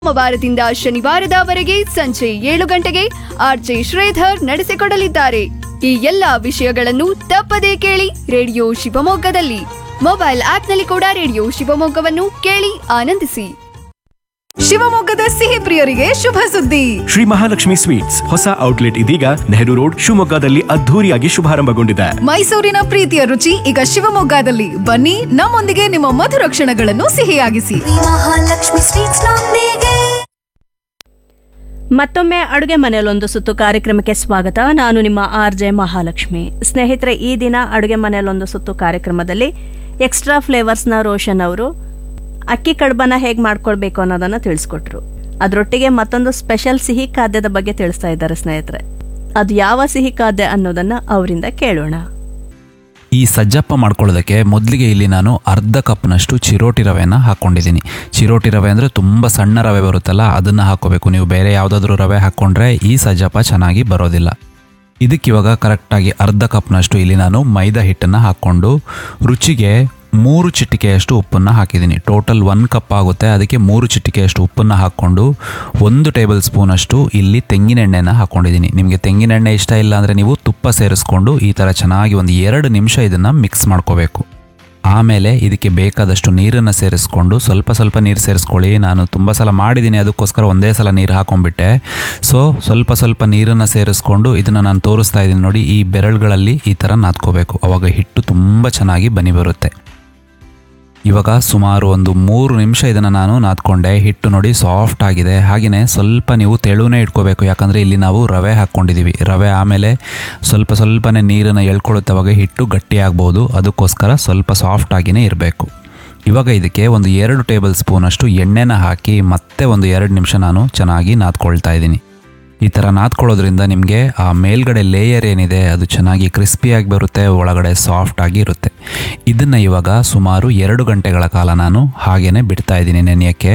ಸೋಮವಾರದಿಂದ ಶನಿವಾರದವರೆಗೆ ಸಂಜೆ ಏಳು ಗಂಟೆಗೆ ಆರ್ಜೆ ಶ್ರೀಧರ್ ನಡೆಸಿಕೊಡಲಿದ್ದಾರೆ ಈ ಎಲ್ಲಾ ವಿಷಯಗಳನ್ನು ತಪ್ಪದೇ ಕೇಳಿ ರೇಡಿಯೋ ಶಿವಮೊಗ್ಗದಲ್ಲಿ ಮೊಬೈಲ್ ಆಪ್ನಲ್ಲಿ ಕೂಡ ರೇಡಿಯೋ ಶಿವಮೊಗ್ಗವನ್ನು ಕೇಳಿ ಆನಂದಿಸಿ ಶಿವಮೊಗ್ಗದ ಸಿಹಿ ಪ್ರಿಯರಿಗೆ ಶುಭ ಸುದ್ದಿ ಶ್ರೀ ಮಹಾಲಕ್ಷ್ಮಿ ಸ್ವೀಟ್ಸ್ ಹೊಸ ಔಟ್ಲೆಟ್ ಇದೀಗ ನೆಹರು ರೋಡ್ ಶಿವಮೊಗ್ಗದಲ್ಲಿ ಅದ್ಧೂರಿಯಾಗಿ ಶುಭಾರಂಭಗೊಂಡಿದೆ ಮೈಸೂರಿನ ಪ್ರೀತಿಯ ರುಚಿ ಈಗ ಶಿವಮೊಗ್ಗದಲ್ಲಿ ಬನ್ನಿ ನಮ್ಮೊಂದಿಗೆ ನಿಮ್ಮ ಮಧುರ ಕ್ಷಣಗಳನ್ನು ಸಿಹಿಯಾಗಿಸಿ ಮಹಾಲಕ್ಷ್ಮಿ ಸ್ವೀಟ್ಸ್ ನೊಂದಿಗೆ ಮತ್ತೊಮ್ಮೆ ಅಡುಗೆ ಮನೆಯಲ್ಲೊಂದು ಸುತ್ತು ಕಾರ್ಯಕ್ರಮಕ್ಕೆ ಸ್ವಾಗತ ನಾನು ನಿಮ್ಮ ಆರ್ ಜೆ ಮಹಾಲಕ್ಷ್ಮಿ ಸ್ನೇಹಿತರೆ ಈ ದಿನ ಅಡುಗೆ ಮನೆಯಲ್ಲೊಂದು ಸುತ್ತು ಕಾರ್ಯಕ್ರಮದಲ್ಲಿ ಎಕ್ಸ್ಟ್ರಾ ಫ್ಲೇವರ್ಸ್ನ ರೋಷನ್ ಅವರು ಅಕ್ಕಿ ಕಡುಬನ್ನ ಹೇಗೆ ಮಾಡ್ಕೊಳ್ಬೇಕು ಅನ್ನೋದನ್ನು ತಿಳಿಸ್ಕೊಟ್ರು ಅದರೊಟ್ಟಿಗೆ ಮತ್ತೊಂದು ಸ್ಪೆಷಲ್ ಸಿಹಿ ಖಾದ್ಯದ ಬಗ್ಗೆ ತಿಳಿಸ್ತಾ ಇದ್ದಾರೆ ಸ್ನೇಹಿತರೆ ಅದು ಯಾವ ಸಿಹಿ ಖಾದ್ಯ ಅನ್ನೋದನ್ನ ಅವರಿಂದ ಕೇಳೋಣ ಈ ಸಜ್ಜಪ್ಪ ಮಾಡ್ಕೊಳ್ಳೋದಕ್ಕೆ ಮೊದಲಿಗೆ ಇಲ್ಲಿ ನಾನು ಅರ್ಧ ಕಪ್ನಷ್ಟು ಚಿರೋಟಿ ರವೆನ ಹಾಕ್ಕೊಂಡಿದ್ದೀನಿ ಚಿರೋಟಿ ರವೆ ಅಂದರೆ ತುಂಬ ಸಣ್ಣ ರವೆ ಬರುತ್ತಲ್ಲ ಅದನ್ನು ಹಾಕ್ಕೋಬೇಕು ನೀವು ಬೇರೆ ಯಾವುದಾದ್ರೂ ರವೆ ಹಾಕ್ಕೊಂಡ್ರೆ ಈ ಸಜ್ಜಪ್ಪ ಚೆನ್ನಾಗಿ ಬರೋದಿಲ್ಲ ಇದಕ್ಕಿವಾಗ ಕರೆಕ್ಟಾಗಿ ಅರ್ಧ ಕಪ್ನಷ್ಟು ಇಲ್ಲಿ ನಾನು ಮೈದಾ ಹಿಟ್ಟನ್ನು ಹಾಕ್ಕೊಂಡು ರುಚಿಗೆ ಮೂರು ಚಿಟಿಕೆಯಷ್ಟು ಉಪ್ಪನ್ನು ಹಾಕಿದ್ದೀನಿ ಟೋಟಲ್ ಒನ್ ಕಪ್ ಆಗುತ್ತೆ ಅದಕ್ಕೆ ಮೂರು ಚಿಟಿಕೆಯಷ್ಟು ಉಪ್ಪನ್ನು ಹಾಕ್ಕೊಂಡು ಒಂದು ಟೇಬಲ್ ಸ್ಪೂನಷ್ಟು ಇಲ್ಲಿ ತೆಂಗಿನೆಣ್ಣೆನ ಹಾಕ್ಕೊಂಡಿದ್ದೀನಿ ನಿಮಗೆ ತೆಂಗಿನೆಣ್ಣೆ ಇಷ್ಟ ಇಲ್ಲ ಅಂದರೆ ನೀವು ತುಪ್ಪ ಸೇರಿಸ್ಕೊಂಡು ಈ ಥರ ಚೆನ್ನಾಗಿ ಒಂದು ಎರಡು ನಿಮಿಷ ಇದನ್ನು ಮಿಕ್ಸ್ ಮಾಡ್ಕೋಬೇಕು ಆಮೇಲೆ ಇದಕ್ಕೆ ಬೇಕಾದಷ್ಟು ನೀರನ್ನು ಸೇರಿಸ್ಕೊಂಡು ಸ್ವಲ್ಪ ಸ್ವಲ್ಪ ನೀರು ಸೇರಿಸ್ಕೊಳ್ಳಿ ನಾನು ತುಂಬ ಸಲ ಮಾಡಿದ್ದೀನಿ ಅದಕ್ಕೋಸ್ಕರ ಒಂದೇ ಸಲ ನೀರು ಹಾಕೊಂಡ್ಬಿಟ್ಟೆ ಸೊ ಸ್ವಲ್ಪ ಸ್ವಲ್ಪ ನೀರನ್ನು ಸೇರಿಸ್ಕೊಂಡು ಇದನ್ನು ನಾನು ತೋರಿಸ್ತಾ ಇದ್ದೀನಿ ನೋಡಿ ಈ ಬೆರಳುಗಳಲ್ಲಿ ಈ ಥರ ನಾದ್ಕೋಬೇಕು ಅವಾಗ ಹಿಟ್ಟು ತುಂಬ ಚೆನ್ನಾಗಿ ಬನಿ ಬರುತ್ತೆ ಇವಾಗ ಸುಮಾರು ಒಂದು ಮೂರು ನಿಮಿಷ ಇದನ್ನು ನಾನು ನಾದ್ಕೊಂಡೆ ಹಿಟ್ಟು ನೋಡಿ ಸಾಫ್ಟ್ ಆಗಿದೆ ಹಾಗೆಯೇ ಸ್ವಲ್ಪ ನೀವು ತೆಳುವೇ ಇಟ್ಕೋಬೇಕು ಯಾಕಂದರೆ ಇಲ್ಲಿ ನಾವು ರವೆ ಹಾಕ್ಕೊಂಡಿದ್ದೀವಿ ರವೆ ಆಮೇಲೆ ಸ್ವಲ್ಪ ಸ್ವಲ್ಪನೇ ನೀರನ್ನು ಎಳ್ಕೊಳ್ಳುತ್ತೆ ಅವಾಗ ಹಿಟ್ಟು ಗಟ್ಟಿಯಾಗ್ಬೋದು ಅದಕ್ಕೋಸ್ಕರ ಸ್ವಲ್ಪ ಸಾಫ್ಟ್ ಆಗಿಯೇ ಇರಬೇಕು ಇವಾಗ ಇದಕ್ಕೆ ಒಂದು ಎರಡು ಟೇಬಲ್ ಸ್ಪೂನಷ್ಟು ಎಣ್ಣೆನ ಹಾಕಿ ಮತ್ತೆ ಒಂದು ಎರಡು ನಿಮಿಷ ನಾನು ಚೆನ್ನಾಗಿ ನಾದ್ಕೊಳ್ತಾ ಇದ್ದೀನಿ ಈ ಥರ ನಾದ್ಕೊಳ್ಳೋದ್ರಿಂದ ನಿಮಗೆ ಆ ಮೇಲ್ಗಡೆ ಲೇಯರ್ ಏನಿದೆ ಅದು ಚೆನ್ನಾಗಿ ಕ್ರಿಸ್ಪಿಯಾಗಿ ಬರುತ್ತೆ ಒಳಗಡೆ ಸಾಫ್ಟ್ ಆಗಿ ಇರುತ್ತೆ ಇದನ್ನು ಇವಾಗ ಸುಮಾರು ಎರಡು ಗಂಟೆಗಳ ಕಾಲ ನಾನು ಹಾಗೇನೆ ಬಿಡ್ತಾ ಇದ್ದೀನಿ ನೆನೆಯೋಕ್ಕೆ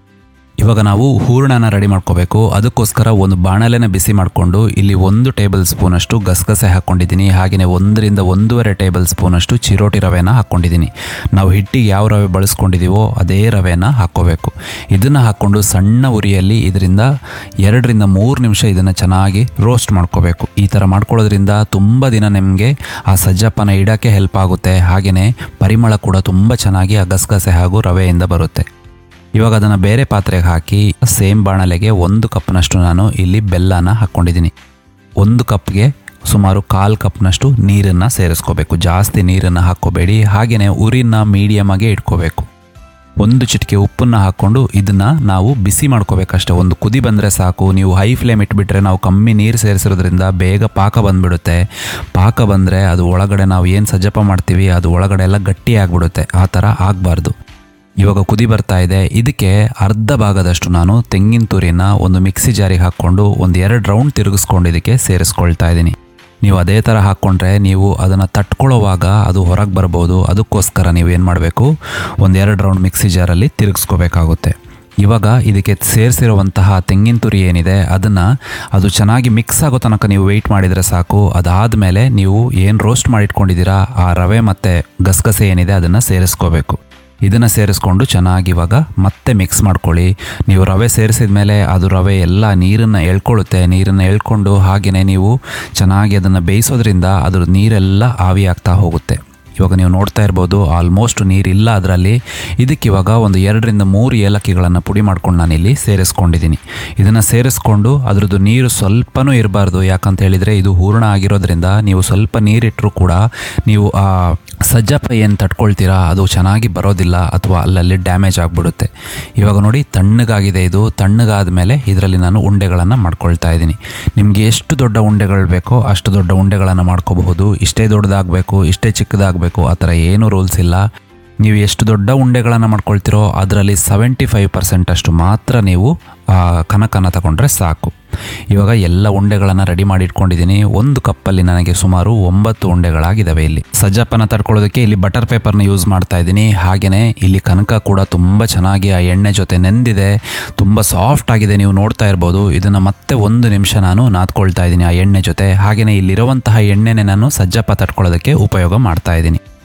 ಇವಾಗ ನಾವು ಹೂರಣನ ರೆಡಿ ಮಾಡ್ಕೋಬೇಕು ಅದಕ್ಕೋಸ್ಕರ ಒಂದು ಬಾಣಲೆನ ಬಿಸಿ ಮಾಡಿಕೊಂಡು ಇಲ್ಲಿ ಒಂದು ಟೇಬಲ್ ಸ್ಪೂನಷ್ಟು ಗಸಗಸೆ ಹಾಕ್ಕೊಂಡಿದ್ದೀನಿ ಹಾಗೆಯೇ ಒಂದರಿಂದ ಒಂದೂವರೆ ಟೇಬಲ್ ಸ್ಪೂನಷ್ಟು ಚಿರೋಟಿ ರವೆನ ಹಾಕ್ಕೊಂಡಿದ್ದೀನಿ ನಾವು ಹಿಟ್ಟಿಗೆ ಯಾವ ರವೆ ಬಳಸ್ಕೊಂಡಿದ್ದೀವೋ ಅದೇ ರವೆನ ಹಾಕ್ಕೋಬೇಕು ಇದನ್ನು ಹಾಕ್ಕೊಂಡು ಸಣ್ಣ ಉರಿಯಲ್ಲಿ ಇದರಿಂದ ಎರಡರಿಂದ ಮೂರು ನಿಮಿಷ ಇದನ್ನು ಚೆನ್ನಾಗಿ ರೋಸ್ಟ್ ಮಾಡ್ಕೋಬೇಕು ಈ ಥರ ಮಾಡ್ಕೊಳ್ಳೋದ್ರಿಂದ ತುಂಬ ದಿನ ನಿಮಗೆ ಆ ಸಜ್ಜಪ್ಪನ ಇಡೋಕ್ಕೆ ಹೆಲ್ಪ್ ಆಗುತ್ತೆ ಹಾಗೆಯೇ ಪರಿಮಳ ಕೂಡ ತುಂಬ ಚೆನ್ನಾಗಿ ಆ ಗಸಗಸೆ ಹಾಗೂ ರವೆಯಿಂದ ಬರುತ್ತೆ ಇವಾಗ ಅದನ್ನು ಬೇರೆ ಪಾತ್ರೆಗೆ ಹಾಕಿ ಸೇಮ್ ಬಾಣಲೆಗೆ ಒಂದು ಕಪ್ನಷ್ಟು ನಾನು ಇಲ್ಲಿ ಬೆಲ್ಲನ ಹಾಕ್ಕೊಂಡಿದ್ದೀನಿ ಒಂದು ಕಪ್ಗೆ ಸುಮಾರು ಕಾಲು ಕಪ್ನಷ್ಟು ನೀರನ್ನು ಸೇರಿಸ್ಕೋಬೇಕು ಜಾಸ್ತಿ ನೀರನ್ನು ಹಾಕ್ಕೋಬೇಡಿ ಹಾಗೆಯೇ ಉರಿನ ಮೀಡಿಯಮ್ ಆಗಿ ಇಟ್ಕೋಬೇಕು ಒಂದು ಚಿಟಿಕೆ ಉಪ್ಪನ್ನು ಹಾಕ್ಕೊಂಡು ಇದನ್ನು ನಾವು ಬಿಸಿ ಮಾಡ್ಕೋಬೇಕಷ್ಟೆ ಒಂದು ಕುದಿ ಬಂದರೆ ಸಾಕು ನೀವು ಹೈ ಫ್ಲೇಮ್ ಇಟ್ಬಿಟ್ರೆ ನಾವು ಕಮ್ಮಿ ನೀರು ಸೇರಿಸಿರೋದ್ರಿಂದ ಬೇಗ ಪಾಕ ಬಂದುಬಿಡುತ್ತೆ ಪಾಕ ಬಂದರೆ ಅದು ಒಳಗಡೆ ನಾವು ಏನು ಸಜ್ಜಪ್ಪ ಮಾಡ್ತೀವಿ ಅದು ಒಳಗಡೆ ಎಲ್ಲ ಗಟ್ಟಿ ಆಗಿಬಿಡುತ್ತೆ ಆ ಥರ ಆಗಬಾರ್ದು ಇವಾಗ ಕುದಿ ಬರ್ತಾ ಇದೆ ಇದಕ್ಕೆ ಅರ್ಧ ಭಾಗದಷ್ಟು ನಾನು ತೆಂಗಿನ ತುರಿನ ಒಂದು ಮಿಕ್ಸಿ ಜಾರಿಗೆ ಹಾಕ್ಕೊಂಡು ಒಂದು ಎರಡು ರೌಂಡ್ ತಿರುಗಿಸ್ಕೊಂಡು ಇದಕ್ಕೆ ಸೇರಿಸ್ಕೊಳ್ತಾ ಇದ್ದೀನಿ ನೀವು ಅದೇ ಥರ ಹಾಕ್ಕೊಂಡ್ರೆ ನೀವು ಅದನ್ನು ತಟ್ಕೊಳ್ಳೋವಾಗ ಅದು ಹೊರಗೆ ಬರ್ಬೋದು ಅದಕ್ಕೋಸ್ಕರ ನೀವು ಏನು ಮಾಡಬೇಕು ಒಂದು ಎರಡು ರೌಂಡ್ ಮಿಕ್ಸಿ ಜಾರಲ್ಲಿ ತಿರುಗಿಸ್ಕೋಬೇಕಾಗುತ್ತೆ ಇವಾಗ ಇದಕ್ಕೆ ಸೇರಿಸಿರುವಂತಹ ತೆಂಗಿನ ತುರಿ ಏನಿದೆ ಅದನ್ನು ಅದು ಚೆನ್ನಾಗಿ ಮಿಕ್ಸ್ ಆಗೋ ತನಕ ನೀವು ವೆಯ್ಟ್ ಮಾಡಿದರೆ ಸಾಕು ಅದಾದಮೇಲೆ ನೀವು ಏನು ರೋಸ್ಟ್ ಮಾಡಿಟ್ಕೊಂಡಿದ್ದೀರಾ ಆ ರವೆ ಮತ್ತು ಗಸಗಸೆ ಏನಿದೆ ಅದನ್ನು ಸೇರಿಸ್ಕೋಬೇಕು ಇದನ್ನು ಸೇರಿಸ್ಕೊಂಡು ಚೆನ್ನಾಗಿ ಇವಾಗ ಮತ್ತೆ ಮಿಕ್ಸ್ ಮಾಡ್ಕೊಳ್ಳಿ ನೀವು ರವೆ ಸೇರಿಸಿದ ಮೇಲೆ ಅದು ರವೆ ಎಲ್ಲ ನೀರನ್ನು ಎಳ್ಕೊಳ್ಳುತ್ತೆ ನೀರನ್ನು ಎಳ್ಕೊಂಡು ಹಾಗೆಯೇ ನೀವು ಚೆನ್ನಾಗಿ ಅದನ್ನು ಬೇಯಿಸೋದ್ರಿಂದ ಅದ್ರ ನೀರೆಲ್ಲ ಆವಿ ಆಗ್ತಾ ಹೋಗುತ್ತೆ ಇವಾಗ ನೀವು ನೋಡ್ತಾ ಇರ್ಬೋದು ಆಲ್ಮೋಸ್ಟ್ ನೀರಿಲ್ಲ ಅದರಲ್ಲಿ ಇದಕ್ಕಿವಾಗ ಒಂದು ಎರಡರಿಂದ ಮೂರು ಏಲಕ್ಕಿಗಳನ್ನು ಪುಡಿ ಮಾಡ್ಕೊಂಡು ನಾನಿಲ್ಲಿ ಸೇರಿಸ್ಕೊಂಡಿದ್ದೀನಿ ಇದನ್ನು ಸೇರಿಸ್ಕೊಂಡು ಅದ್ರದ್ದು ನೀರು ಸ್ವಲ್ಪನೂ ಇರಬಾರ್ದು ಯಾಕಂತ ಹೇಳಿದರೆ ಇದು ಹೂರಣ ಆಗಿರೋದ್ರಿಂದ ನೀವು ಸ್ವಲ್ಪ ನೀರಿಟ್ಟರೂ ಕೂಡ ನೀವು ಆ ಸಜ್ಜಪ್ಪ ಏನು ತಟ್ಕೊಳ್ತೀರಾ ಅದು ಚೆನ್ನಾಗಿ ಬರೋದಿಲ್ಲ ಅಥವಾ ಅಲ್ಲಲ್ಲಿ ಡ್ಯಾಮೇಜ್ ಆಗಿಬಿಡುತ್ತೆ ಇವಾಗ ನೋಡಿ ತಣ್ಣಗಾಗಿದೆ ಇದು ತಣ್ಣಗಾದ ಮೇಲೆ ಇದರಲ್ಲಿ ನಾನು ಉಂಡೆಗಳನ್ನು ಮಾಡ್ಕೊಳ್ತಾ ಇದ್ದೀನಿ ನಿಮಗೆ ಎಷ್ಟು ದೊಡ್ಡ ಉಂಡೆಗಳು ಬೇಕೋ ಅಷ್ಟು ದೊಡ್ಡ ಉಂಡೆಗಳನ್ನು ಮಾಡ್ಕೋಬಹುದು ಇಷ್ಟೇ ದೊಡ್ಡದಾಗಬೇಕು ಇಷ್ಟೇ ಚಿಕ್ಕದಾಗಬೇಕು ಆ ಥರ ಏನೂ ರೂಲ್ಸ್ ಇಲ್ಲ ನೀವು ಎಷ್ಟು ದೊಡ್ಡ ಉಂಡೆಗಳನ್ನು ಮಾಡ್ಕೊಳ್ತೀರೋ ಅದರಲ್ಲಿ ಸೆವೆಂಟಿ ಫೈವ್ ಪರ್ಸೆಂಟ್ ಅಷ್ಟು ಮಾತ್ರ ನೀವು ಆ, ಕನಕನ್ನು ತಗೊಂಡ್ರೆ ಸಾಕು ಇವಾಗ ಎಲ್ಲ ಉಂಡೆಗಳನ್ನು ರೆಡಿ ಮಾಡಿ ಇಟ್ಕೊಂಡಿದ್ದೀನಿ ಒಂದು ಕಪ್ಪಲ್ಲಿ ನನಗೆ ಸುಮಾರು ಒಂಬತ್ತು ಉಂಡೆಗಳಾಗಿದ್ದಾವೆ ಇಲ್ಲಿ ಸಜ್ಜಪ್ಪನ ತಡ್ಕೊಳ್ಳೋದಕ್ಕೆ ಇಲ್ಲಿ ಬಟರ್ ಪೇಪರ್ನ ಯೂಸ್ ಮಾಡ್ತಾ ಇದ್ದೀನಿ ಹಾಗೆಯೇ ಇಲ್ಲಿ ಕನಕ ಕೂಡ ತುಂಬ ಚೆನ್ನಾಗಿ ಆ ಎಣ್ಣೆ ಜೊತೆ ನೆಂದಿದೆ ತುಂಬ ಸಾಫ್ಟ್ ಆಗಿದೆ ನೀವು ನೋಡ್ತಾ ಇರ್ಬೋದು ಇದನ್ನು ಮತ್ತೆ ಒಂದು ನಿಮಿಷ ನಾನು ನಾದ್ಕೊಳ್ತಾ ಇದ್ದೀನಿ ಆ ಎಣ್ಣೆ ಜೊತೆ ಹಾಗೆಯೇ ಇಲ್ಲಿರುವಂತಹ ಎಣ್ಣೆನೆ ನಾನು ಸಜ್ಜಪ್ಪ ತಟ್ಕೊಳ್ಳೋದಕ್ಕೆ ಉಪಯೋಗ ಮಾಡ್ತಾ ಇದ್ದೀನಿ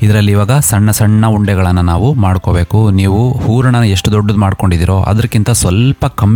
ಇದರಲ್ಲಿ ಇವಾಗ ಸಣ್ಣ ಸಣ್ಣ ಉಂಡೆಗಳನ್ನು ನಾವು ಮಾಡ್ಕೋಬೇಕು ನೀವು ಹೂರಣ ಎಷ್ಟು ದೊಡ್ಡದು ಮಾಡ್ಕೊಂಡಿದ್ದೀರೋ ಅದಕ್ಕಿಂತ ಸ್ವಲ್ಪ ಕಮ್ಮಿ